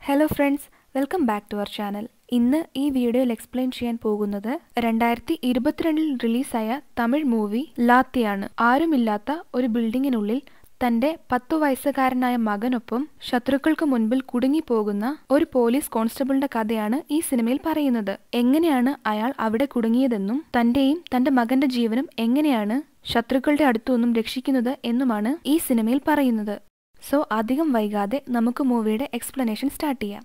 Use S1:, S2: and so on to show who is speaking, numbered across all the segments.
S1: hello friends welcome back to our channel ഇന്ന് ഈ വീഡിയോയിൽ എക്സ്പ്ലെയിൻ ചെയ്യാൻ പോകുന്നത് രണ്ടായിരത്തി ഇരുപത്തിരണ്ടിൽ റിലീസായ തമിഴ് മൂവി ലാത്തിയാണ് ആരുമില്ലാത്ത ഒരു ബിൽഡിങ്ങിനുള്ളിൽ തന്റെ പത്തു വയസ്സുകാരനായ മകനൊപ്പം ശത്രുക്കൾക്ക് മുൻപിൽ കുടുങ്ങിപ്പോകുന്ന ഒരു പോലീസ് കോൺസ്റ്റബിളിന്റെ കഥയാണ് ഈ സിനിമയിൽ പറയുന്നത് എങ്ങനെയാണ് അയാൾ അവിടെ കുടുങ്ങിയതെന്നും തന്റെയും തന്റെ മകന്റെ ജീവനും എങ്ങനെയാണ് ശത്രുക്കളുടെ അടുത്തുനിന്നും രക്ഷിക്കുന്നത് എന്നുമാണ് ഈ സിനിമയിൽ പറയുന്നത് സോ അധികം വൈകാതെ നമുക്ക് മൂവിയുടെ എക്സ്പ്ലനേഷൻ സ്റ്റാർട്ട് ചെയ്യാം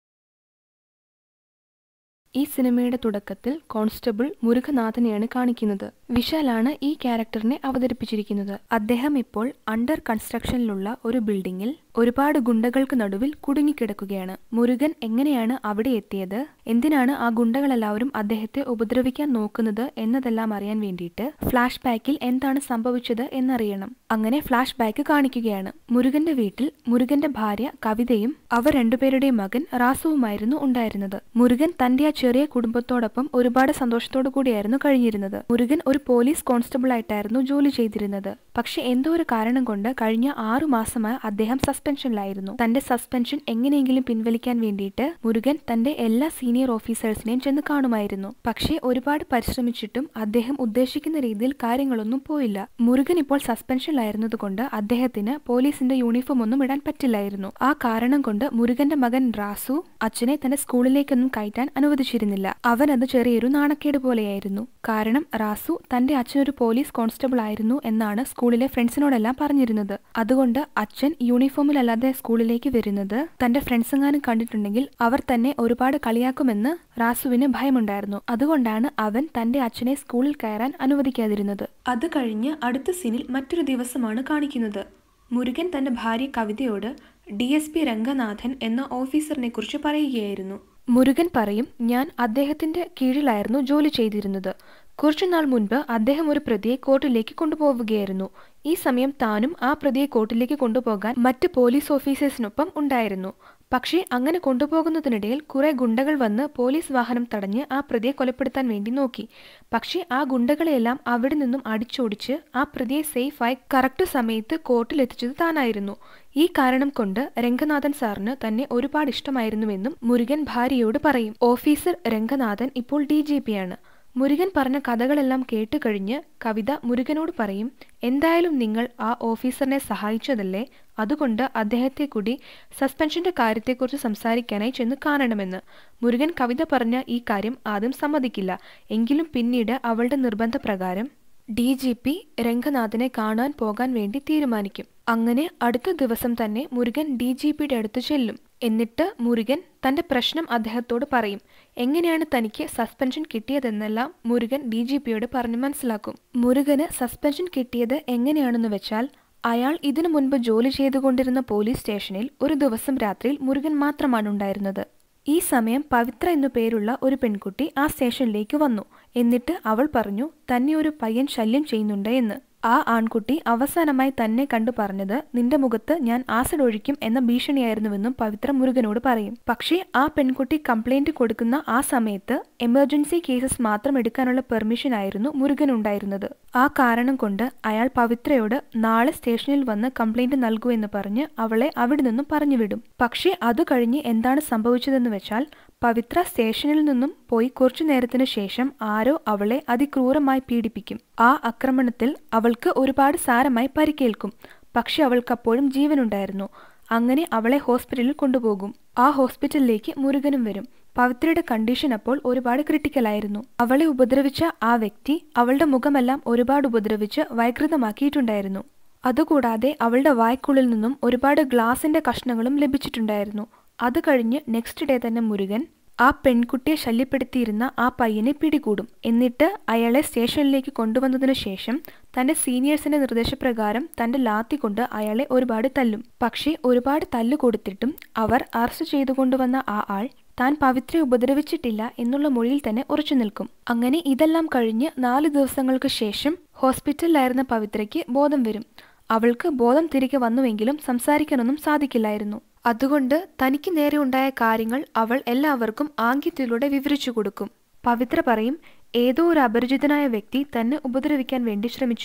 S1: ഈ സിനിമയുടെ തുടക്കത്തിൽ കോൺസ്റ്റബിൾ മുരുകനാഥനെയാണ് കാണിക്കുന്നത് വിശാലാണ് ഈ ക്യാരക്ടറിനെ അവതരിപ്പിച്ചിരിക്കുന്നത് അദ്ദേഹം ഇപ്പോൾ അണ്ടർ കൺസ്ട്രക്ഷനിലുള്ള ഒരു ബിൽഡിങ്ങിൽ ഒരുപാട് ഗുണ്ടകൾക്ക് നടുവിൽ കുടുങ്ങിക്കിടക്കുകയാണ് മുരുകൻ എങ്ങനെയാണ് അവിടെ എത്തിയത് എന്തിനാണ് ആ ഗുണ്ടകളെല്ലാവരും അദ്ദേഹത്തെ ഉപദ്രവിക്കാൻ നോക്കുന്നത് എന്നതെല്ലാം അറിയാൻ വേണ്ടിയിട്ട് ഫ്ലാഷ് ബാക്കിൽ എന്താണ് സംഭവിച്ചത് എന്നറിയണം അങ്ങനെ ഫ്ലാഷ് ബാക്ക് കാണിക്കുകയാണ് മുരുകന്റെ വീട്ടിൽ മുരുകന്റെ ഭാര്യ കവിതയും അവർ രണ്ടുപേരുടെയും മകൻ റാസുവുമായിരുന്നു ഉണ്ടായിരുന്നത് മുരുകൻ തന്റെ ആ ചെറിയ കുടുംബത്തോടൊപ്പം ഒരുപാട് സന്തോഷത്തോടു കൂടിയായിരുന്നു കഴിഞ്ഞിരുന്നത് മുരുകൻ ഒരു പോലീസ് കോൺസ്റ്റബിൾ ആയിട്ടായിരുന്നു ജോലി ചെയ്തിരുന്നത് പക്ഷെ എന്തോ ഒരു കാരണം കൊണ്ട് കഴിഞ്ഞ ആറു മാസമായി അദ്ദേഹം സസ്പെൻഷനിലായിരുന്നു തന്റെ സസ്പെൻഷൻ എങ്ങനെയെങ്കിലും പിൻവലിക്കാൻ വേണ്ടിയിട്ട് മുരുകൻ തന്റെ എല്ലാ സീനിയർ ഓഫീസേഴ്സിനെയും ചെന്ന് കാണുമായിരുന്നു പക്ഷേ ഒരുപാട് പരിശ്രമിച്ചിട്ടും അദ്ദേഹം ഉദ്ദേശിക്കുന്ന രീതിയിൽ കാര്യങ്ങളൊന്നും പോയില്ല മുരുകൻ ഇപ്പോൾ സസ്പെൻഷനിലായിരുന്നതുകൊണ്ട് അദ്ദേഹത്തിന് പോലീസിന്റെ യൂണിഫോം ഒന്നും ഇടാൻ പറ്റില്ലായിരുന്നു ആ കാരണം കൊണ്ട് മുരുകന്റെ മകൻ റാസു അച്ഛനെ തന്റെ സ്കൂളിലേക്കൊന്നും കയറ്റാൻ അനുവദിച്ചിരുന്നില്ല അവൻ അത് ചെറിയൊരു നാണക്കേട് പോലെയായിരുന്നു കാരണം റാസു തന്റെ അച്ഛനൊരു പോലീസ് കോൺസ്റ്റബിൾ ആയിരുന്നു എന്നാണ് സ്കൂളിലെ ഫ്രണ്ട്സിനോടെല്ലാം പറഞ്ഞിരുന്നത് അതുകൊണ്ട് അച്ഛൻ യൂണിഫോമിലല്ലാതെ സ്കൂളിലേക്ക് വരുന്നത് തന്റെ ഫ്രണ്ട്സ് എങ്ങാനും കണ്ടിട്ടുണ്ടെങ്കിൽ അവർ തന്നെ ഒരുപാട് കളിയാക്കുമെന്ന് റാസുവിന് ഭയമുണ്ടായിരുന്നു അതുകൊണ്ടാണ് അവൻ തന്റെ അച്ഛനെ സ്കൂളിൽ കയറാൻ അനുവദിക്കാതിരുന്നത് അത് കഴിഞ്ഞ് അടുത്ത സീനിൽ മറ്റൊരു ദിവസമാണ് കാണിക്കുന്നത് മുരുകൻ തന്റെ ഭാര്യ കവിതയോട് ഡി എസ് പി രംഗനാഥൻ എന്ന ഓഫീസറിനെ കുറിച്ച് പറയുകയായിരുന്നു മുരുകൻ പറയും ഞാൻ അദ്ദേഹത്തിന്റെ കീഴിലായിരുന്നു ജോലി ചെയ്തിരുന്നത് കുറച്ചുനാൾ മുൻപ് അദ്ദേഹം ഒരു പ്രതിയെ കോർട്ടിലേക്ക് കൊണ്ടുപോവുകയായിരുന്നു ഈ സമയം താനും ആ പ്രതിയെ കോർട്ടിലേക്ക് കൊണ്ടുപോകാൻ മറ്റ് പോലീസ് ഓഫീസേഴ്സിനൊപ്പം ഉണ്ടായിരുന്നു പക്ഷേ അങ്ങനെ കൊണ്ടുപോകുന്നതിനിടയിൽ കുറെ ഗുണ്ടകൾ വന്ന് പോലീസ് വാഹനം തടഞ്ഞ് ആ പ്രതിയെ കൊലപ്പെടുത്താൻ വേണ്ടി നോക്കി പക്ഷേ ആ ഗുണ്ടകളെയെല്ലാം അവിടെ നിന്നും അടിച്ചോടിച്ച് ആ പ്രതിയെ സേഫായി കറക്റ്റ് സമയത്ത് കോർട്ടിൽ എത്തിച്ചത് താനായിരുന്നു ഈ കാരണം കൊണ്ട് രംഗനാഥൻ സാറിന് തന്നെ ഒരുപാട് ഇഷ്ടമായിരുന്നുവെന്നും മുരുകൻ ഭാര്യയോട് പറയും ഓഫീസർ രംഗനാഥൻ ഇപ്പോൾ ഡി ജി പി ആണ് മുരുകൻ പറഞ്ഞ കഥകളെല്ലാം കേട്ട് കഴിഞ്ഞ് കവിത മുരുകനോട് പറയും എന്തായാലും നിങ്ങൾ ആ ഓഫീസറിനെ സഹായിച്ചതല്ലേ അതുകൊണ്ട് അദ്ദേഹത്തെ കൂടി സസ്പെൻഷന്റെ കാര്യത്തെക്കുറിച്ച് സംസാരിക്കാനായി ചെന്ന് കാണണമെന്ന് മുരുകൻ കവിത പറഞ്ഞ ഈ കാര്യം ആദ്യം സമ്മതിക്കില്ല എങ്കിലും പിന്നീട് അവളുടെ നിർബന്ധപ്രകാരം ഡി ജി പി രംഗനാഥനെ കാണാൻ പോകാൻ വേണ്ടി തീരുമാനിക്കും അങ്ങനെ അടുത്ത ദിവസം തന്നെ മുരുകൻ ഡി ജി പിയുടെ അടുത്ത് ചെല്ലും എന്നിട്ട് മുരുകൻ തന്റെ പ്രശ്നം അദ്ദേഹത്തോട് പറയും എങ്ങനെയാണ് തനിക്ക് സസ്പെൻഷൻ കിട്ടിയതെന്നെല്ലാം മുരുകൻ ഡി ജി പിയോട് പറഞ്ഞ് മനസ്സിലാക്കും മുരുകന് സസ്പെൻഷൻ കിട്ടിയത് എങ്ങനെയാണെന്ന് വെച്ചാൽ അയാൾ ഇതിനു മുൻപ് ജോലി ചെയ്തുകൊണ്ടിരുന്ന പോലീസ് സ്റ്റേഷനിൽ ഒരു ദിവസം രാത്രിയിൽ മുരുകൻ മാത്രമാണ് ഉണ്ടായിരുന്നത് ഈ സമയം പവിത്ര എന്നു പേരുള്ള ഒരു പെൺകുട്ടി ആ സ്റ്റേഷനിലേക്ക് വന്നു എന്നിട്ട് അവൾ പറഞ്ഞു തന്നെ ഒരു പയ്യൻ ശല്യം ചെയ്യുന്നുണ്ട് എന്ന് ആ ആൺകുട്ടി അവസാനമായി തന്നെ കണ്ടു പറഞ്ഞത് നിന്റെ മുഖത്ത് ഞാൻ ആസിഡ് ഒഴിക്കും എന്ന ഭീഷണിയായിരുന്നുവെന്നും പവിത്ര മുരുകനോട് പറയും പക്ഷേ ആ പെൺകുട്ടി കംപ്ലൈന്റ് കൊടുക്കുന്ന ആ സമയത്ത് എമർജൻസി കേസസ് മാത്രം എടുക്കാനുള്ള പെർമിഷൻ ആയിരുന്നു മുരുകൻ ഉണ്ടായിരുന്നത് ആ കാരണം കൊണ്ട് അയാൾ പവിത്രയോട് നാളെ സ്റ്റേഷനിൽ വന്ന് കംപ്ലൈന്റ് നൽകൂ എന്ന് പറഞ്ഞ് അവളെ അവിടെ നിന്നും പറഞ്ഞുവിടും പക്ഷേ അത് കഴിഞ്ഞ് എന്താണ് സംഭവിച്ചതെന്ന് വെച്ചാൽ പവിത്ര സ്റ്റേഷനിൽ നിന്നും പോയി കുറച്ചു നേരത്തിനു ശേഷം ആരോ അവളെ അതിക്രൂരമായി പീഡിപ്പിക്കും ആ ആക്രമണത്തിൽ അവൾക്ക് ഒരുപാട് സാരമായി പരിക്കേൽക്കും പക്ഷെ അവൾക്ക് അപ്പോഴും ജീവനുണ്ടായിരുന്നു അങ്ങനെ അവളെ ഹോസ്പിറ്റലിൽ കൊണ്ടുപോകും ആ ഹോസ്പിറ്റലിലേക്ക് മുരുകനും വരും പവിത്രയുടെ കണ്ടീഷൻ അപ്പോൾ ഒരുപാട് ക്രിട്ടിക്കലായിരുന്നു അവളെ ഉപദ്രവിച്ച ആ വ്യക്തി അവളുടെ മുഖമെല്ലാം ഒരുപാട് ഉപദ്രവിച്ച് വൈകൃതമാക്കിയിട്ടുണ്ടായിരുന്നു അതുകൂടാതെ അവളുടെ വായ്ക്കുള്ളിൽ നിന്നും ഒരുപാട് ഗ്ലാസിന്റെ കഷ്ണങ്ങളും ലഭിച്ചിട്ടുണ്ടായിരുന്നു അത് കഴിഞ്ഞ് നെക്സ്റ്റ് ഡേ തന്നെ മുരുകൻ ആ പെൺകുട്ടിയെ ശല്യപ്പെടുത്തിയിരുന്ന ആ പയ്യനെ പിടികൂടും എന്നിട്ട് അയാളെ സ്റ്റേഷനിലേക്ക് കൊണ്ടുവന്നതിനു ശേഷം തന്റെ സീനിയേഴ്സിന്റെ നിർദ്ദേശപ്രകാരം തന്റെ ലാത്തി കൊണ്ട് അയാളെ ഒരുപാട് തല്ലും പക്ഷേ ഒരുപാട് തല്ലു കൊടുത്തിട്ടും അവർ അറസ്റ്റ് ചെയ്തു കൊണ്ടുവന്ന ആ ആൾ താൻ പവിത്രയെ ഉപദ്രവിച്ചിട്ടില്ല എന്നുള്ള മൊഴിയിൽ തന്നെ ഉറച്ചു നിൽക്കും അങ്ങനെ ഇതെല്ലാം കഴിഞ്ഞ് നാല് ദിവസങ്ങൾക്ക് ശേഷം ഹോസ്പിറ്റലിലായിരുന്ന പവിത്രയ്ക്ക് ബോധം വരും അവൾക്ക് ബോധം തിരികെ വന്നുവെങ്കിലും സംസാരിക്കാനൊന്നും സാധിക്കില്ലായിരുന്നു അതുകൊണ്ട് തനിക്ക് നേരെ ഉണ്ടായ കാര്യങ്ങൾ അവൾ എല്ലാവർക്കും ആംഗ്യത്തിലൂടെ വിവരിച്ചു കൊടുക്കും പവിത്ര പറയും ഏതോ ഒരു അപരിചിതനായ വ്യക്തി തന്നെ ഉപദ്രവിക്കാൻ വേണ്ടി ശ്രമിച്ചു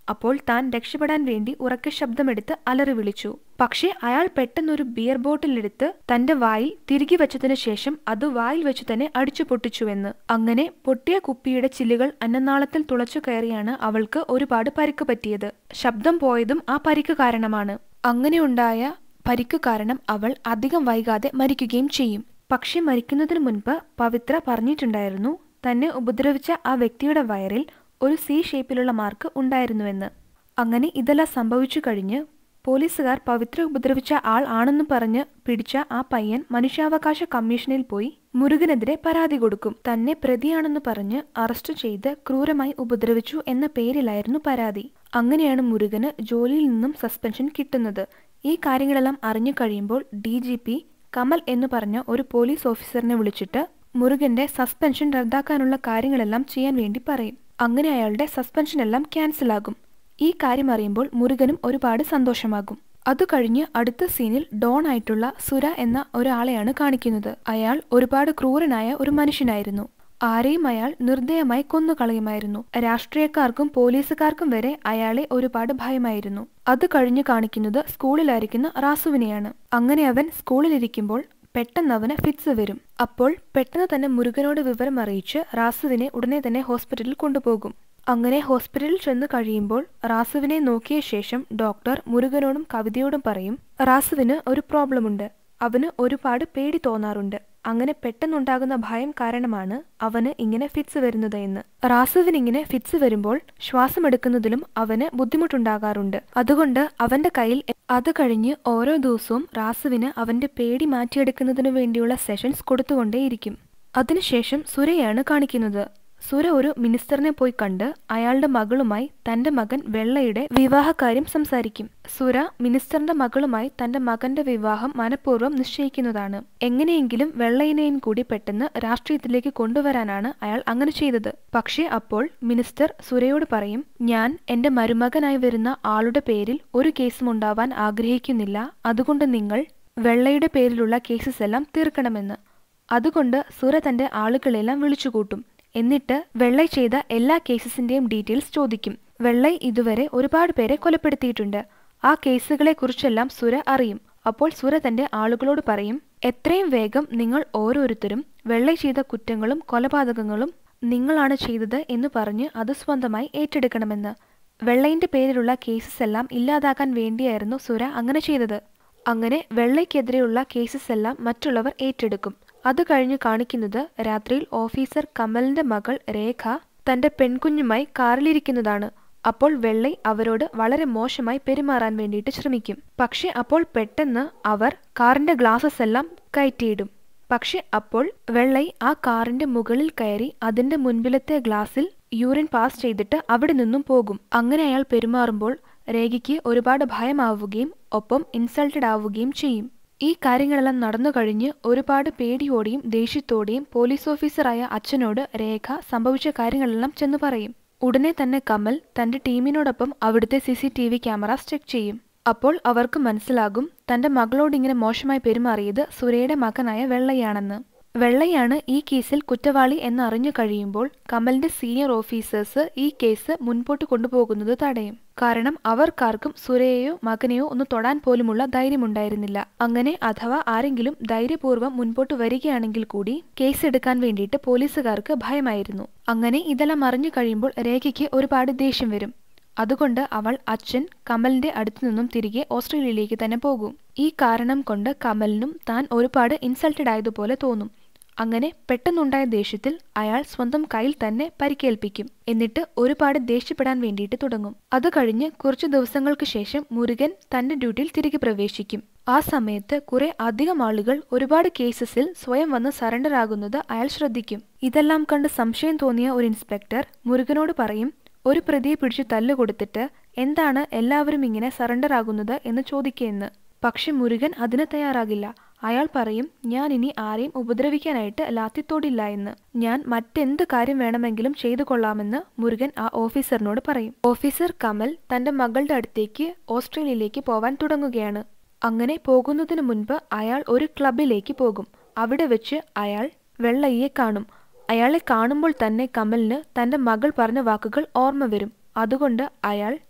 S1: അപ്പോൾ താൻ രക്ഷപ്പെടാൻ വേണ്ടി ഉറക്കെ ശബ്ദമെടുത്ത് അലറി വിളിച്ചു പക്ഷേ അയാൾ പെട്ടെന്നൊരു ബിയർ ബോട്ടിലെടുത്ത് തന്റെ വായിൽ തിരികെ വെച്ചതിനു ശേഷം അത് വായിൽ വെച്ച് തന്നെ അടിച്ചു പൊട്ടിച്ചുവെന്ന് അങ്ങനെ പൊട്ടിയ കുപ്പിയുടെ ചില്ലുകൾ അന്നനാളത്തിൽ തുളച്ചു കയറിയാണ് അവൾക്ക് ഒരുപാട് പരിക്ക് പറ്റിയത് ശബ്ദം പോയതും ആ പരിക്ക് കാരണമാണ് അങ്ങനെയുണ്ടായ പരിക്ക് കാരണം അവൾ അധികം വൈകാതെ മരിക്കുകയും ചെയ്യും പക്ഷെ മരിക്കുന്നതിന് മുൻപ് പവിത്ര പറഞ്ഞിട്ടുണ്ടായിരുന്നു തന്നെ ഉപദ്രവിച്ച ആ വ്യക്തിയുടെ വയറിൽ ഒരു സി ഷേപ്പിലുള്ള മാർക്ക് ഉണ്ടായിരുന്നുവെന്ന് അങ്ങനെ ഇതെല്ലാം സംഭവിച്ചു കഴിഞ്ഞ് പോലീസുകാർ പവിത്ര ഉപദ്രവിച്ച ആൾ ആണെന്ന് പറഞ്ഞ് പിടിച്ച ആ പയ്യൻ മനുഷ്യാവകാശ കമ്മീഷനിൽ പോയി മുരുകനെതിരെ പരാതി കൊടുക്കും തന്നെ പ്രതിയാണെന്ന് പറഞ്ഞ് അറസ്റ്റ് ചെയ്ത് ക്രൂരമായി ഉപദ്രവിച്ചു എന്ന പേരിലായിരുന്നു പരാതി അങ്ങനെയാണ് മുരുകന് ജോലിയിൽ നിന്നും സസ്പെൻഷൻ കിട്ടുന്നത് ഈ കാര്യങ്ങളെല്ലാം അറിഞ്ഞു കഴിയുമ്പോൾ ഡി ജി പി കമൽ എന്ന് പറഞ്ഞ ഒരു പോലീസ് ഓഫീസറിനെ വിളിച്ചിട്ട് മുരുകന്റെ സസ്പെൻഷൻ റദ്ദാക്കാനുള്ള കാര്യങ്ങളെല്ലാം ചെയ്യാൻ വേണ്ടി പറയും അങ്ങനെ അയാളുടെ സസ്പെൻഷൻ എല്ലാം ക്യാൻസൽ ആകും ഈ കാര്യം അറിയുമ്പോൾ മുരുകനും ഒരുപാട് സന്തോഷമാകും അത് കഴിഞ്ഞ് അടുത്ത സീനിൽ ഡോൺ ആയിട്ടുള്ള സുര എന്ന ഒരാളെയാണ് കാണിക്കുന്നത് അയാൾ ഒരുപാട് ക്രൂരനായ ഒരു മനുഷ്യനായിരുന്നു ആരെയും അയാൾ നിർദ്ദയമായി കൊന്നുകളയുമായിരുന്നു രാഷ്ട്രീയക്കാർക്കും പോലീസുകാർക്കും വരെ അയാളെ ഒരുപാട് ഭയമായിരുന്നു അത് കഴിഞ്ഞു കാണിക്കുന്നത് സ്കൂളിലായിരിക്കുന്ന റാസുവിനെയാണ് അങ്ങനെ അവൻ സ്കൂളിലിരിക്കുമ്പോൾ പെട്ടെന്ന് അവന് ഫിറ്റ്സ് വരും അപ്പോൾ പെട്ടെന്ന് തന്നെ മുരുകനോട് വിവരം അറിയിച്ച് റാസുവിനെ ഉടനെ തന്നെ ഹോസ്പിറ്റലിൽ കൊണ്ടുപോകും അങ്ങനെ ഹോസ്പിറ്റലിൽ ചെന്ന് കഴിയുമ്പോൾ റാസുവിനെ നോക്കിയ ശേഷം ഡോക്ടർ മുരുകനോടും കവിതയോടും പറയും റാസുവിന് ഒരു പ്രോബ്ലം ഉണ്ട് അവന് ഒരുപാട് പേടി തോന്നാറുണ്ട് അങ്ങനെ പെട്ടെന്നുണ്ടാകുന്ന ഭയം കാരണമാണ് അവന് ഇങ്ങനെ ഫിറ്റ്സ് വരുന്നത് എന്ന് റാസുവിന് ഇങ്ങനെ ഫിറ്റ്സ് വരുമ്പോൾ ശ്വാസമെടുക്കുന്നതിലും അവന് ബുദ്ധിമുട്ടുണ്ടാകാറുണ്ട് അതുകൊണ്ട് അവന്റെ കയ്യിൽ അത് കഴിഞ്ഞ് ഓരോ ദിവസവും റാസുവിന് അവന്റെ പേടി മാറ്റിയെടുക്കുന്നതിനു വേണ്ടിയുള്ള സെഷൻസ് കൊടുത്തുകൊണ്ടേയിരിക്കും അതിനുശേഷം സുരയാണ് കാണിക്കുന്നത് സുര ഒരു മിനിസ്റ്ററിനെ പോയി കണ്ട് അയാളുടെ മകളുമായി തന്റെ മകൻ വെള്ളയുടെ വിവാഹകാര്യം സംസാരിക്കും സുര മിനിസ്റ്ററിന്റെ മകളുമായി തന്റെ മകന്റെ വിവാഹം മനഃപൂർവ്വം നിശ്ചയിക്കുന്നതാണ് എങ്ങനെയെങ്കിലും വെള്ളയിനെയും കൂടി പെട്ടെന്ന് രാഷ്ട്രീയത്തിലേക്ക് കൊണ്ടുവരാനാണ് അയാൾ അങ്ങനെ ചെയ്തത് പക്ഷേ അപ്പോൾ മിനിസ്റ്റർ സുരയോട് പറയും ഞാൻ എന്റെ മരുമകനായി വരുന്ന ആളുടെ പേരിൽ ഒരു കേസും ഉണ്ടാവാൻ ആഗ്രഹിക്കുന്നില്ല അതുകൊണ്ട് നിങ്ങൾ വെള്ളയുടെ പേരിലുള്ള കേസസ് എല്ലാം തീർക്കണമെന്ന് അതുകൊണ്ട് സുര തന്റെ ആളുകളെല്ലാം വിളിച്ചുകൂട്ടും എന്നിട്ട് വെള്ളൈ ചെയ്ത എല്ലാ കേസസിന്റെയും ഡീറ്റെയിൽസ് ചോദിക്കും വെള്ളൈ ഇതുവരെ ഒരുപാട് പേരെ കൊലപ്പെടുത്തിയിട്ടുണ്ട് ആ കേസുകളെ കുറിച്ചെല്ലാം സുര അറിയും അപ്പോൾ സുര തന്റെ ആളുകളോട് പറയും എത്രയും വേഗം നിങ്ങൾ ഓരോരുത്തരും വെള്ളൈ ചെയ്ത കുറ്റങ്ങളും കൊലപാതകങ്ങളും നിങ്ങളാണ് ചെയ്തത് എന്ന് പറഞ്ഞ് അത് സ്വന്തമായി ഏറ്റെടുക്കണമെന്ന് വെള്ളയിന്റെ പേരിലുള്ള കേസസ് എല്ലാം ഇല്ലാതാക്കാൻ വേണ്ടിയായിരുന്നു സുര അങ്ങനെ ചെയ്തത് അങ്ങനെ വെള്ളയ്ക്കെതിരെയുള്ള കേസസ് എല്ലാം മറ്റുള്ളവർ ഏറ്റെടുക്കും അത് കഴിഞ്ഞ് കാണിക്കുന്നത് രാത്രിയിൽ ഓഫീസർ കമലിന്റെ മകൾ രേഖ തന്റെ പെൺകുഞ്ഞുമായി കാറിലിരിക്കുന്നതാണ് അപ്പോൾ വെള്ളൈ അവരോട് വളരെ മോശമായി പെരുമാറാൻ വേണ്ടിയിട്ട് ശ്രമിക്കും പക്ഷെ അപ്പോൾ പെട്ടെന്ന് അവർ കാറിന്റെ ഗ്ലാസസ് എല്ലാം കയറ്റിയിടും പക്ഷെ അപ്പോൾ വെള്ളൈ ആ കാറിന്റെ മുകളിൽ കയറി അതിന്റെ മുൻപിലത്തെ ഗ്ലാസ്സിൽ യൂറിൻ പാസ് ചെയ്തിട്ട് അവിടെ നിന്നും പോകും അങ്ങനെ അയാൾ പെരുമാറുമ്പോൾ രേഖയ്ക്ക് ഒരുപാട് ഭയമാവുകയും ഒപ്പം ഇൻസൾട്ടഡ് ആവുകയും ചെയ്യും ഈ കാര്യങ്ങളെല്ലാം നടന്നു കഴിഞ്ഞ് ഒരുപാട് പേടിയോടെയും ദേഷ്യത്തോടെയും പോലീസ് ഓഫീസറായ അച്ഛനോട് രേഖ സംഭവിച്ച കാര്യങ്ങളെല്ലാം ചെന്ന് പറയും ഉടനെ തന്നെ കമൽ തന്റെ ടീമിനോടൊപ്പം അവിടുത്തെ C C T V cameras check ചെയ്യും അപ്പോൾ അവർക്ക് മനസ്സിലാകും തന്റെ മകളോട് ഇങ്ങനെ മോശമായി പെരുമാറിയത് സുരയുടെ മകനായ വെള്ളയാണെന്ന് വെള്ളയാണ് ഈ കേസിൽ കുറ്റവാളി എന്നറിഞ്ഞു കഴിയുമ്പോൾ കമലിന്റെ സീനിയർ ഓഫീസേഴ്സ് ഈ കേസ് മുൻപോട്ട് കൊണ്ടുപോകുന്നത് തടയും കാരണം അവർക്കാർക്കും സുരയെയോ മകനെയോ ഒന്ന് തൊടാൻ പോലുമുള്ള ധൈര്യമുണ്ടായിരുന്നില്ല അങ്ങനെ അഥവാ ആരെങ്കിലും ധൈര്യപൂർവ്വം മുൻപോട്ട് വരികയാണെങ്കിൽ കൂടി കേസ് എടുക്കാൻ വേണ്ടിയിട്ട് പോലീസുകാർക്ക് ഭയമായിരുന്നു അങ്ങനെ ഇതെല്ലാം അറിഞ്ഞു കഴിയുമ്പോൾ രേഖയ്ക്ക് ഒരുപാട് ദേഷ്യം വരും അതുകൊണ്ട് അവൾ അച്ഛൻ കമലിന്റെ അടുത്തു നിന്നും തിരികെ ഓസ്ട്രേലിയയിലേക്ക് തന്നെ പോകും ഈ കാരണം കൊണ്ട് കമലിനും താൻ ഒരുപാട് ഇൻസൾട്ടഡ് ആയതുപോലെ തോന്നും അങ്ങനെ പെട്ടെന്നുണ്ടായ ദേഷ്യത്തിൽ അയാൾ സ്വന്തം കയ്യിൽ തന്നെ പരിക്കേൽപ്പിക്കും എന്നിട്ട് ഒരുപാട് ദേഷ്യപ്പെടാൻ വേണ്ടിയിട്ട് തുടങ്ങും അത് കഴിഞ്ഞ് കുറച്ചു ദിവസങ്ങൾക്ക് ശേഷം മുരുകൻ തന്റെ ഡ്യൂട്ടിയിൽ തിരികെ പ്രവേശിക്കും ആ സമയത്ത് കുറെ അധികം ആളുകൾ ഒരുപാട് കേസസിൽ സ്വയം വന്ന് സറണ്ടർ ആകുന്നത് അയാൾ ശ്രദ്ധിക്കും ഇതെല്ലാം കണ്ട് സംശയം തോന്നിയ ഒരു ഇൻസ്പെക്ടർ മുരുകനോട് പറയും ഒരു പ്രതിയെ പിടിച്ച് തല്ലു കൊടുത്തിട്ട് എന്താണ് എല്ലാവരും ഇങ്ങനെ സറണ്ടർ ആകുന്നത് എന്ന് ചോദിക്കുകയെന്ന് പക്ഷെ മുരുകൻ അതിന് തയ്യാറാകില്ല അയാൾ പറയും ഞാൻ ഇനി ആരെയും ഉപദ്രവിക്കാനായിട്ട് ലാത്തിത്തോടില്ല എന്ന് ഞാൻ മറ്റെന്ത് കാര്യം വേണമെങ്കിലും ചെയ്തു കൊള്ളാമെന്ന് മുരുകൻ ആ ഓഫീസറിനോട് പറയും ഓഫീസർ കമൽ തന്റെ മകളുടെ അടുത്തേക്ക് ഓസ്ട്രേലിയയിലേക്ക് പോവാൻ തുടങ്ങുകയാണ് അങ്ങനെ പോകുന്നതിന് മുൻപ് അയാൾ ഒരു ക്ലബിലേക്ക് പോകും അവിടെ വെച്ച് അയാൾ വെള്ളയ്യെ കാണും അയാളെ കാണുമ്പോൾ തന്നെ കമലിന് തന്റെ മകൾ പറഞ്ഞ വാക്കുകൾ ഓർമ്മ വരും അതുകൊണ്ട് അയാൾ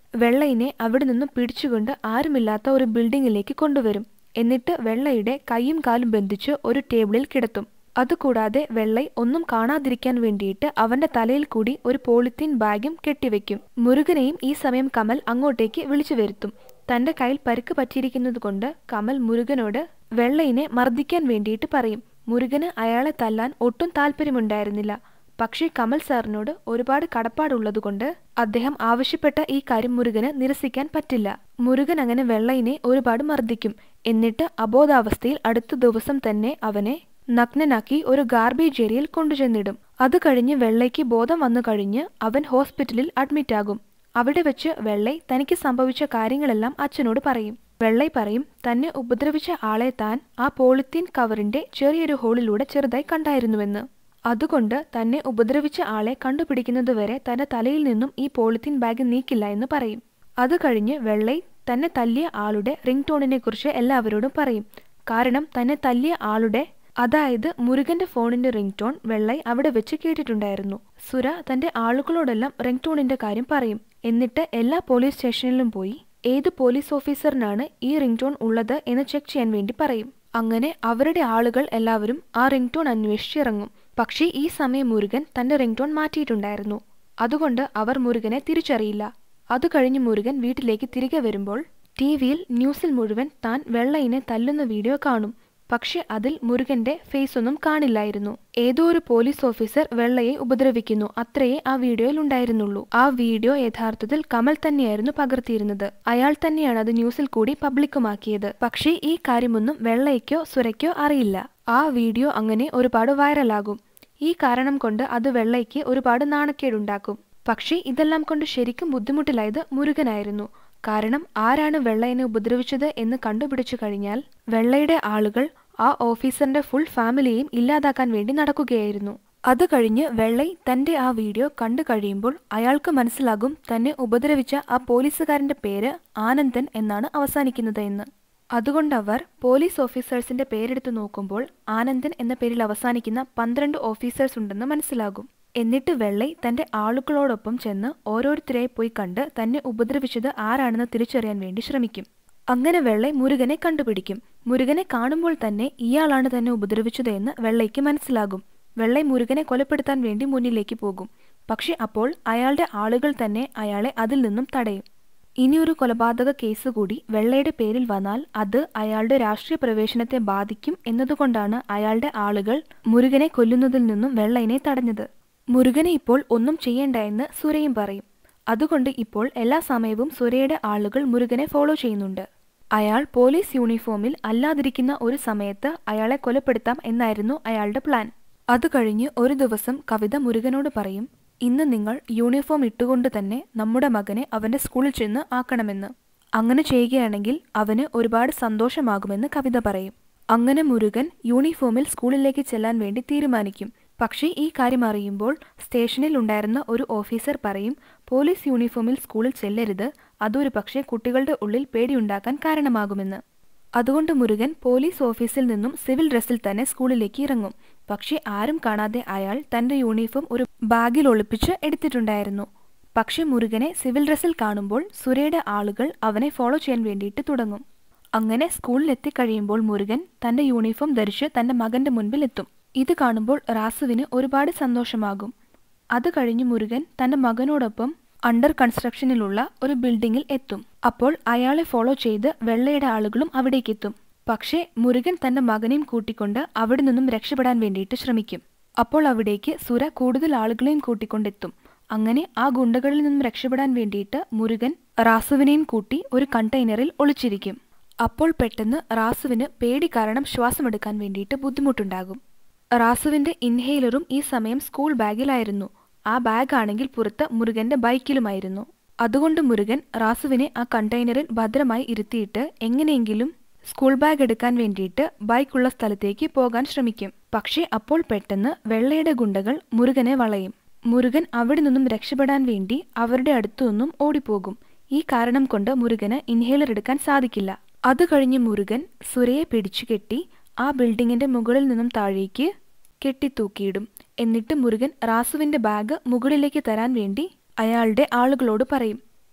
S1: വെള്ളയിനെ അവിടെ നിന്നും പിടിച്ചുകൊണ്ട് ആരുമില്ലാത്ത ഒരു ബിൽഡിങ്ങിലേക്ക് കൊണ്ടുവരും എന്നിട്ട് വെള്ളയുടെ കൈയും കാലും ബന്ധിച്ച് ഒരു ടേബിളിൽ കിടത്തും അതുകൂടാതെ വെള്ളൈ ഒന്നും കാണാതിരിക്കാൻ വേണ്ടിയിട്ട് അവന്റെ തലയിൽ കൂടി ഒരു പോളിത്തീൻ ബാഗും കെട്ടിവെക്കും മുരുകനെയും ഈ സമയം കമൽ അങ്ങോട്ടേക്ക് വിളിച്ചു വരുത്തും തന്റെ കയ്യിൽ പരിക്ക് പറ്റിയിരിക്കുന്നത് കൊണ്ട് കമൽ മുരുകനോട് വെള്ളയിനെ മർദ്ദിക്കാൻ വേണ്ടിയിട്ട് പറയും മുരുകന് അയാളെ തല്ലാൻ ഒട്ടും താല്പര്യമുണ്ടായിരുന്നില്ല പക്ഷേ കമൽ സാറിനോട് ഒരുപാട് കടപ്പാടുള്ളതുകൊണ്ട് അദ്ദേഹം ആവശ്യപ്പെട്ട ഈ കാര്യം മുരുകന് നിരസിക്കാൻ പറ്റില്ല മുരുകൻ അങ്ങനെ വെള്ളയിനെ ഒരുപാട് മർദ്ദിക്കും എന്നിട്ട് അബോധാവസ്ഥയിൽ അടുത്ത ദിവസം തന്നെ അവനെ നഗ്നനാക്കി ഒരു ഗാർബേജ് ഏരിയയിൽ കൊണ്ടുചെന്നിടും അത് കഴിഞ്ഞ് വെള്ളയ്ക്ക് ബോധം വന്നു കഴിഞ്ഞ് അവൻ ഹോസ്പിറ്റലിൽ അഡ്മിറ്റ് ആകും അവിടെ വെച്ച് വെള്ളൈ തനിക്ക് സംഭവിച്ച കാര്യങ്ങളെല്ലാം അച്ഛനോട് പറയും വെള്ളൈ പറയും തന്നെ ഉപദ്രവിച്ച ആളെ താൻ ആ പോളിത്തീൻ കവറിന്റെ ചെറിയൊരു ഹോളിലൂടെ ചെറുതായി കണ്ടായിരുന്നുവെന്ന് അതുകൊണ്ട് തന്നെ ഉപദ്രവിച്ച ആളെ കണ്ടുപിടിക്കുന്നതുവരെ തന്റെ തലയിൽ നിന്നും ഈ പോളിത്തീൻ ബാഗ് നീക്കില്ല എന്ന് പറയും അത് കഴിഞ്ഞ് വെള്ളൈ തന്നെ തല്ലിയ ആളുടെ റിംഗ് ടോണിനെ കുറിച്ച് എല്ലാവരോടും പറയും കാരണം തന്നെ തല്ലിയ ആളുടെ അതായത് മുരുകന്റെ ഫോണിന്റെ റിംഗ് ടോൺ വെള്ളൈ അവിടെ വെച്ച് കേട്ടിട്ടുണ്ടായിരുന്നു സുര തന്റെ ആളുകളോടെല്ലാം റിംഗ് ടോണിന്റെ കാര്യം പറയും എന്നിട്ട് എല്ലാ പോലീസ് സ്റ്റേഷനിലും പോയി ഏത് പോലീസ് ഓഫീസറിനാണ് ഈ റിംഗ് ടോൺ ഉള്ളത് എന്ന് ചെക്ക് ചെയ്യാൻ വേണ്ടി പറയും അങ്ങനെ അവരുടെ ആളുകൾ എല്ലാവരും ആ റിംഗ് ടോൺ അന്വേഷിച്ചിറങ്ങും പക്ഷേ ഈ സമയം മുരുകൻ തന്റെ റിംഗ് ടോൺ മാറ്റിയിട്ടുണ്ടായിരുന്നു അതുകൊണ്ട് അവർ മുരുകനെ തിരിച്ചറിയില്ല അത് കഴിഞ്ഞ് മുരുകൻ വീട്ടിലേക്ക് തിരികെ വരുമ്പോൾ ടി വിയിൽ ന്യൂസിൽ മുഴുവൻ താൻ വെള്ളയിനെ തല്ലുന്ന വീഡിയോ കാണും പക്ഷെ അതിൽ മുരുകന്റെ ഫേസ് ഒന്നും കാണില്ലായിരുന്നു ഏതോ ഒരു പോലീസ് ഓഫീസർ വെള്ളയെ ഉപദ്രവിക്കുന്നു അത്രയേ ആ വീഡിയോയിൽ ഉണ്ടായിരുന്നുള്ളൂ ആ വീഡിയോ യഥാർത്ഥത്തിൽ കമൽ തന്നെയായിരുന്നു പകർത്തിയിരുന്നത് അയാൾ തന്നെയാണ് അത് ന്യൂസിൽ കൂടി പബ്ലിക്കുമാക്കിയത് പക്ഷേ ഈ കാര്യമൊന്നും വെള്ളയ്ക്കോ സുരയ്ക്കോ അറിയില്ല ആ വീഡിയോ അങ്ങനെ ഒരുപാട് വൈറലാകും ഈ കാരണം കൊണ്ട് അത് വെള്ളയ്ക്ക് ഒരുപാട് നാണക്കേടുണ്ടാക്കും പക്ഷേ ഇതെല്ലാം കൊണ്ട് ശരിക്കും ബുദ്ധിമുട്ടിലായത് മുരുകനായിരുന്നു കാരണം ആരാണ് വെള്ളയനെ ഉപദ്രവിച്ചത് എന്ന് കണ്ടുപിടിച്ചു കഴിഞ്ഞാൽ വെള്ളയുടെ ആളുകൾ ആ ഓഫീസറിന്റെ ഫുൾ ഫാമിലിയെയും ഇല്ലാതാക്കാൻ വേണ്ടി നടക്കുകയായിരുന്നു അത് കഴിഞ്ഞ് വെള്ളൈ തന്റെ ആ വീഡിയോ കണ്ടു കഴിയുമ്പോൾ അയാൾക്ക് മനസ്സിലാകും തന്നെ ഉപദ്രവിച്ച ആ പോലീസുകാരന്റെ പേര് ആനന്ദൻ എന്നാണ് അവസാനിക്കുന്നത് എന്ന് അതുകൊണ്ട് അവർ പോലീസ് ഓഫീസേഴ്സിന്റെ പേരെടുത്ത് നോക്കുമ്പോൾ ആനന്ദൻ എന്ന പേരിൽ അവസാനിക്കുന്ന പന്ത്രണ്ട് ഓഫീസേഴ്സ് ഉണ്ടെന്ന് മനസ്സിലാകും എന്നിട്ട് വെള്ളൈ തന്റെ ആളുകളോടൊപ്പം ചെന്ന് ഓരോരുത്തരെ പോയി കണ്ട് തന്നെ ഉപദ്രവിച്ചത് ആരാണെന്ന് തിരിച്ചറിയാൻ വേണ്ടി ശ്രമിക്കും അങ്ങനെ വെള്ളൈ മുരുകനെ കണ്ടുപിടിക്കും മുരുകനെ കാണുമ്പോൾ തന്നെ ഇയാളാണ് തന്നെ ഉപദ്രവിച്ചത് എന്ന് വെള്ളയ്ക്ക് മനസ്സിലാകും വെള്ളൈ മുരുകനെ കൊലപ്പെടുത്താൻ വേണ്ടി മുന്നിലേക്ക് പോകും പക്ഷെ അപ്പോൾ അയാളുടെ ആളുകൾ തന്നെ അയാളെ അതിൽ നിന്നും തടയും ഇനിയൊരു കൊലപാതക കേസ് കൂടി വെള്ളയുടെ പേരിൽ വന്നാൽ അത് അയാളുടെ രാഷ്ട്രീയ പ്രവേശനത്തെ ബാധിക്കും എന്നതുകൊണ്ടാണ് അയാളുടെ ആളുകൾ മുരുകനെ കൊല്ലുന്നതിൽ നിന്നും വെള്ളയിനെ തടഞ്ഞത് മുരുകനെ ഇപ്പോൾ ഒന്നും ചെയ്യേണ്ട എന്ന് സുരയും പറയും അതുകൊണ്ട് ഇപ്പോൾ എല്ലാ സമയവും സുരയുടെ ആളുകൾ മുരുകനെ ഫോളോ ചെയ്യുന്നുണ്ട് അയാൾ പോലീസ് യൂണിഫോമിൽ അല്ലാതിരിക്കുന്ന ഒരു സമയത്ത് അയാളെ കൊലപ്പെടുത്താം എന്നായിരുന്നു അയാളുടെ പ്ലാൻ അത് കഴിഞ്ഞ് ഒരു ദിവസം കവിത മുരുകനോട് പറയും ഇന്ന് നിങ്ങൾ യൂണിഫോം ഇട്ടുകൊണ്ട് തന്നെ നമ്മുടെ മകനെ അവന്റെ സ്കൂളിൽ ചെന്ന് ആക്കണമെന്ന് അങ്ങനെ ചെയ്യുകയാണെങ്കിൽ അവന് ഒരുപാട് സന്തോഷമാകുമെന്ന് കവിത പറയും അങ്ങനെ മുരുകൻ യൂണിഫോമിൽ സ്കൂളിലേക്ക് ചെല്ലാൻ വേണ്ടി തീരുമാനിക്കും പക്ഷേ ഈ കാര്യം അറിയുമ്പോൾ സ്റ്റേഷനിൽ ഉണ്ടായിരുന്ന ഒരു ഓഫീസർ പറയും പോലീസ് യൂണിഫോമിൽ സ്കൂളിൽ ചെല്ലരുത് അതൊരു പക്ഷേ കുട്ടികളുടെ ഉള്ളിൽ പേടിയുണ്ടാക്കാൻ കാരണമാകുമെന്ന് അതുകൊണ്ട് മുരുകൻ പോലീസ് ഓഫീസിൽ നിന്നും സിവിൽ ഡ്രസ്സിൽ തന്നെ സ്കൂളിലേക്ക് ഇറങ്ങും പക്ഷേ ആരും കാണാതെ അയാൾ തന്റെ യൂണിഫോം ഒരു ബാഗിൽ ഒളിപ്പിച്ച് എടുത്തിട്ടുണ്ടായിരുന്നു പക്ഷെ മുരുകനെ സിവിൽ ഡ്രസ്സിൽ കാണുമ്പോൾ സുരയുടെ ആളുകൾ അവനെ ഫോളോ ചെയ്യാൻ വേണ്ടിയിട്ട് തുടങ്ങും അങ്ങനെ സ്കൂളിൽ എത്തിക്കഴിയുമ്പോൾ മുരുകൻ തന്റെ യൂണിഫോം ധരിച്ച് തന്റെ മകന്റെ മുൻപിൽ എത്തും ഇത് കാണുമ്പോൾ റാസുവിന് ഒരുപാട് സന്തോഷമാകും അത് കഴിഞ്ഞ് മുരുകൻ തന്റെ മകനോടൊപ്പം അണ്ടർ കൺസ്ട്രക്ഷനിലുള്ള ഒരു ബിൽഡിങ്ങിൽ എത്തും അപ്പോൾ അയാളെ ഫോളോ ചെയ്ത് വെള്ളയുടെ ആളുകളും അവിടേക്കെത്തും പക്ഷേ മുരുകൻ തന്റെ മകനെയും കൂട്ടിക്കൊണ്ട് അവിടെ നിന്നും രക്ഷപ്പെടാൻ വേണ്ടിയിട്ട് ശ്രമിക്കും അപ്പോൾ അവിടേക്ക് സുര കൂടുതൽ ആളുകളെയും കൂട്ടിക്കൊണ്ടെത്തും അങ്ങനെ ആ ഗുണ്ടകളിൽ നിന്നും രക്ഷപ്പെടാൻ വേണ്ടിയിട്ട് മുരുകൻ റാസുവിനെയും കൂട്ടി ഒരു കണ്ടെയ്നറിൽ ഒളിച്ചിരിക്കും അപ്പോൾ പെട്ടെന്ന് റാസുവിന് പേടി കാരണം ശ്വാസമെടുക്കാൻ വേണ്ടിയിട്ട് ബുദ്ധിമുട്ടുണ്ടാകും റാസുവിന്റെ ഇൻഹെയിലറും ഈ സമയം സ്കൂൾ ബാഗിലായിരുന്നു ആ ബാഗ് ആണെങ്കിൽ പുറത്ത് മുരുകന്റെ ബൈക്കിലുമായിരുന്നു അതുകൊണ്ട് മുരുകൻ റാസുവിനെ ആ കണ്ടെയ്നറിൽ ഭദ്രമായി ഇരുത്തിയിട്ട് എങ്ങനെയെങ്കിലും സ്കൂൾ ബാഗ് എടുക്കാൻ വേണ്ടിയിട്ട് ബൈക്കുള്ള സ്ഥലത്തേക്ക് പോകാൻ ശ്രമിക്കും പക്ഷേ അപ്പോൾ പെട്ടെന്ന് വെള്ളയുടെ ഗുണ്ടകൾ മുരുകനെ വളയും മുരുകൻ അവിടെ നിന്നും രക്ഷപ്പെടാൻ വേണ്ടി അവരുടെ അടുത്തു നിന്നും ഓടിപ്പോകും ഈ കാരണം കൊണ്ട് മുരുകന് ഇൻഹേലർ എടുക്കാൻ സാധിക്കില്ല അത് കഴിഞ്ഞ് മുരുകൻ സുരയെ പിടിച്ചു കെട്ടി ആ ബിൽഡിങ്ങിന്റെ മുകളിൽ നിന്നും താഴേക്ക് കെട്ടിത്തൂക്കിയിടും എന്നിട്ട് മുരുകൻ റാസുവിന്റെ ബാഗ് മുകളിലേക്ക് തരാൻ വേണ്ടി അയാളുടെ ആളുകളോട് പറയും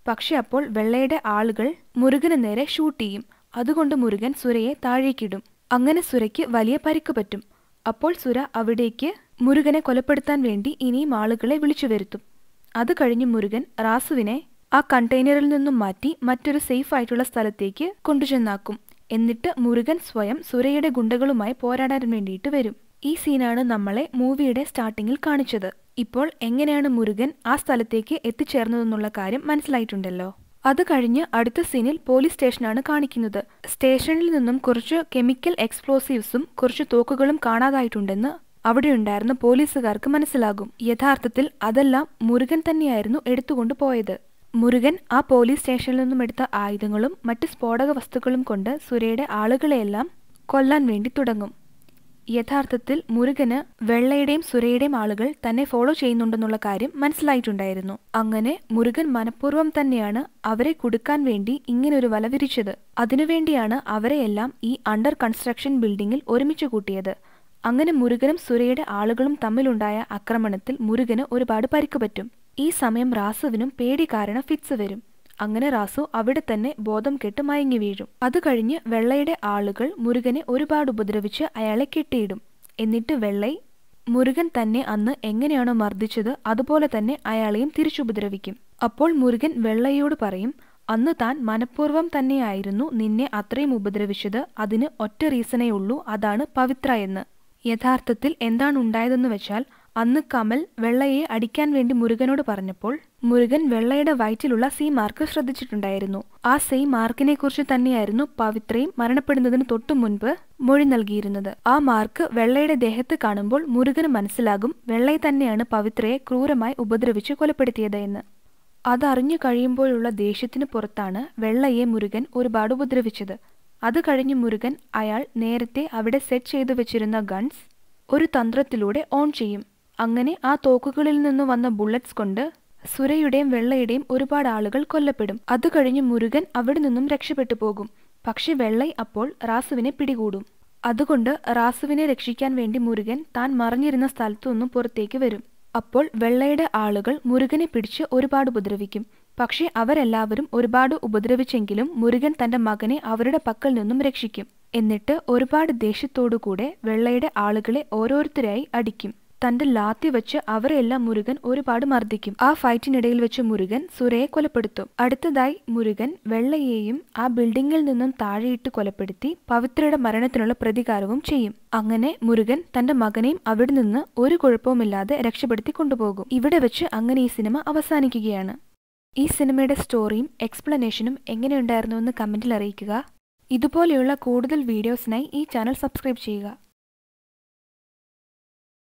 S1: പക്ഷെ അപ്പോൾ വെള്ളയുടെ ആളുകൾ മുരുകന് നേരെ ഷൂട്ട് ചെയ്യും അതുകൊണ്ട് മുരുകൻ സുരയെ താഴേക്കിടും അങ്ങനെ സുരയ്ക്ക് വലിയ പരിക്ക് പറ്റും അപ്പോൾ സുര അവിടേക്ക് മുരുകനെ കൊലപ്പെടുത്താൻ വേണ്ടി ഇനിയും ആളുകളെ വിളിച്ചു വരുത്തും അത് കഴിഞ്ഞ് മുരുകൻ റാസുവിനെ ആ കണ്ടെയ്നറിൽ നിന്നും മാറ്റി മറ്റൊരു സേഫ് ആയിട്ടുള്ള സ്ഥലത്തേക്ക് കൊണ്ടുചെന്നാക്കും എന്നിട്ട് മുരുകൻ സ്വയം സുരയുടെ ഗുണ്ടകളുമായി പോരാടാൻ വേണ്ടിയിട്ട് വരും ഈ സീനാണ് നമ്മളെ മൂവിയുടെ സ്റ്റാർട്ടിങ്ങിൽ കാണിച്ചത് ഇപ്പോൾ എങ്ങനെയാണ് മുരുകൻ ആ സ്ഥലത്തേക്ക് എത്തിച്ചേർന്നതെന്നുള്ള കാര്യം മനസ്സിലായിട്ടുണ്ടല്ലോ അത് കഴിഞ്ഞ് അടുത്ത സീനിൽ പോലീസ് സ്റ്റേഷനാണ് കാണിക്കുന്നത് സ്റ്റേഷനിൽ നിന്നും കുറച്ച് കെമിക്കൽ എക്സ്പ്ലോസീവ്സും കുറച്ച് തോക്കുകളും കാണാതായിട്ടുണ്ടെന്ന് അവിടെയുണ്ടായിരുന്ന പോലീസുകാർക്ക് മനസ്സിലാകും യഥാർത്ഥത്തിൽ അതെല്ലാം മുരുകൻ തന്നെയായിരുന്നു എടുത്തുകൊണ്ട് പോയത് മുരുകൻ ആ പോലീസ് സ്റ്റേഷനിൽ നിന്നും എടുത്ത ആയുധങ്ങളും മറ്റ് സ്ഫോടക വസ്തുക്കളും കൊണ്ട് സുരയുടെ ആളുകളെയെല്ലാം കൊല്ലാൻ വേണ്ടി തുടങ്ങും യഥാർത്ഥത്തിൽ മുരുകന് വെള്ളയുടെയും സുരയുടെയും ആളുകൾ തന്നെ ഫോളോ ചെയ്യുന്നുണ്ടെന്നുള്ള കാര്യം മനസ്സിലായിട്ടുണ്ടായിരുന്നു അങ്ങനെ മുരുകൻ മനഃപൂർവ്വം തന്നെയാണ് അവരെ കുടുക്കാൻ വേണ്ടി ഇങ്ങനൊരു വല വിരിച്ചത് അതിനുവേണ്ടിയാണ് അവരെയെല്ലാം ഈ അണ്ടർ കൺസ്ട്രക്ഷൻ ബിൽഡിംഗിൽ ഒരുമിച്ച് കൂട്ടിയത് അങ്ങനെ മുരുകനും സുരയുടെ ആളുകളും തമ്മിലുണ്ടായ ആക്രമണത്തിൽ മുരുകന് ഒരുപാട് പരിക്ക് പറ്റും ഈ സമയം റാസുവിനും പേടി കാരണം ഫിറ്റ്സ് വരും അങ്ങനെ റാസു അവിടെ തന്നെ ബോധം കെട്ട് മയങ്ങി വീഴും അത് കഴിഞ്ഞ് വെള്ളയുടെ ആളുകൾ മുരുകനെ ഒരുപാട് ഉപദ്രവിച്ച് അയാളെ കെട്ടിയിടും എന്നിട്ട് വെള്ളൈ മുരുകൻ തന്നെ അന്ന് എങ്ങനെയാണോ മർദ്ദിച്ചത് അതുപോലെ തന്നെ അയാളെയും തിരിച്ചുപദ്രവിക്കും അപ്പോൾ മുരുകൻ വെള്ളയോട് പറയും അന്ന് താൻ മനഃപൂർവ്വം തന്നെയായിരുന്നു നിന്നെ അത്രയും ഉപദ്രവിച്ചത് അതിന് ഒറ്റ റീസണേ ഉള്ളൂ അതാണ് പവിത്ര എന്ന് യഥാർത്ഥത്തിൽ എന്താണ് ഉണ്ടായതെന്ന് വെച്ചാൽ അന്ന് കമൽ വെള്ളയെ അടിക്കാൻ വേണ്ടി മുരുകനോട് പറഞ്ഞപ്പോൾ മുരുകൻ വെള്ളയുടെ വയറ്റിലുള്ള സി മാർക്ക് ശ്രദ്ധിച്ചിട്ടുണ്ടായിരുന്നു ആ സി മാർക്കിനെ കുറിച്ച് തന്നെയായിരുന്നു പവിത്രയും മരണപ്പെടുന്നതിന് തൊട്ടു മുൻപ് മൊഴി നൽകിയിരുന്നത് ആ മാർക്ക് വെള്ളയുടെ ദേഹത്ത് കാണുമ്പോൾ മുരുകന് മനസ്സിലാകും വെള്ളയെ തന്നെയാണ് പവിത്രയെ ക്രൂരമായി ഉപദ്രവിച്ച് കൊലപ്പെടുത്തിയത് എന്ന് അതറിഞ്ഞു കഴിയുമ്പോഴുള്ള ദേഷ്യത്തിന് പുറത്താണ് വെള്ളയെ മുരുകൻ ഒരുപാട് ഉപദ്രവിച്ചത് അത് കഴിഞ്ഞ് മുരുകൻ അയാൾ നേരത്തെ അവിടെ സെറ്റ് ചെയ്തു വെച്ചിരുന്ന ഗൺസ് ഒരു തന്ത്രത്തിലൂടെ ഓൺ ചെയ്യും അങ്ങനെ ആ തോക്കുകളിൽ നിന്ന് വന്ന ബുള്ളറ്റ്സ് കൊണ്ട് സുരയുടെയും വെള്ളയുടെയും ഒരുപാട് ആളുകൾ കൊല്ലപ്പെടും അത് കഴിഞ്ഞ് മുരുകൻ അവിടെ നിന്നും രക്ഷപ്പെട്ടു പോകും പക്ഷെ വെള്ളൈ അപ്പോൾ റാസുവിനെ പിടികൂടും അതുകൊണ്ട് റാസുവിനെ രക്ഷിക്കാൻ വേണ്ടി മുരുകൻ താൻ മറിഞ്ഞിരുന്ന സ്ഥലത്തു നിന്നും പുറത്തേക്ക് വരും അപ്പോൾ വെള്ളയുടെ ആളുകൾ മുരുകനെ പിടിച്ച് ഒരുപാട് ഉപദ്രവിക്കും പക്ഷേ അവരെല്ലാവരും ഒരുപാട് ഉപദ്രവിച്ചെങ്കിലും മുരുകൻ തന്റെ മകനെ അവരുടെ പക്കൽ നിന്നും രക്ഷിക്കും എന്നിട്ട് ഒരുപാട് ദേഷ്യത്തോടുകൂടെ വെള്ളയുടെ ആളുകളെ ഓരോരുത്തരായി അടിക്കും തന്റെ ലാത്തി വെച്ച് അവരെല്ലാം മുരുകൻ ഒരുപാട് മർദ്ദിക്കും ആ ഫൈറ്റിനിടയിൽ വെച്ച് മുരുകൻ സുരയെ കൊലപ്പെടുത്തും അടുത്തതായി മുരുകൻ വെള്ളയെയും ആ ബിൽഡിങ്ങിൽ നിന്നും താഴെയിട്ട് കൊലപ്പെടുത്തി പവിത്രയുടെ മരണത്തിനുള്ള പ്രതികാരവും ചെയ്യും അങ്ങനെ മുരുകൻ തന്റെ മകനെയും അവിടെ നിന്ന് ഒരു കുഴപ്പവുമില്ലാതെ രക്ഷപ്പെടുത്തി കൊണ്ടുപോകും ഇവിടെ വെച്ച് അങ്ങനെ ഈ സിനിമ അവസാനിക്കുകയാണ് ഈ സിനിമയുടെ സ്റ്റോറിയും എക്സ്പ്ലനേഷനും എങ്ങനെയുണ്ടായിരുന്നുവെന്ന് കമന്റിൽ അറിയിക്കുക ഇതുപോലെയുള്ള കൂടുതൽ വീഡിയോസിനായി ഈ ചാനൽ സബ്സ്ക്രൈബ് ചെയ്യുക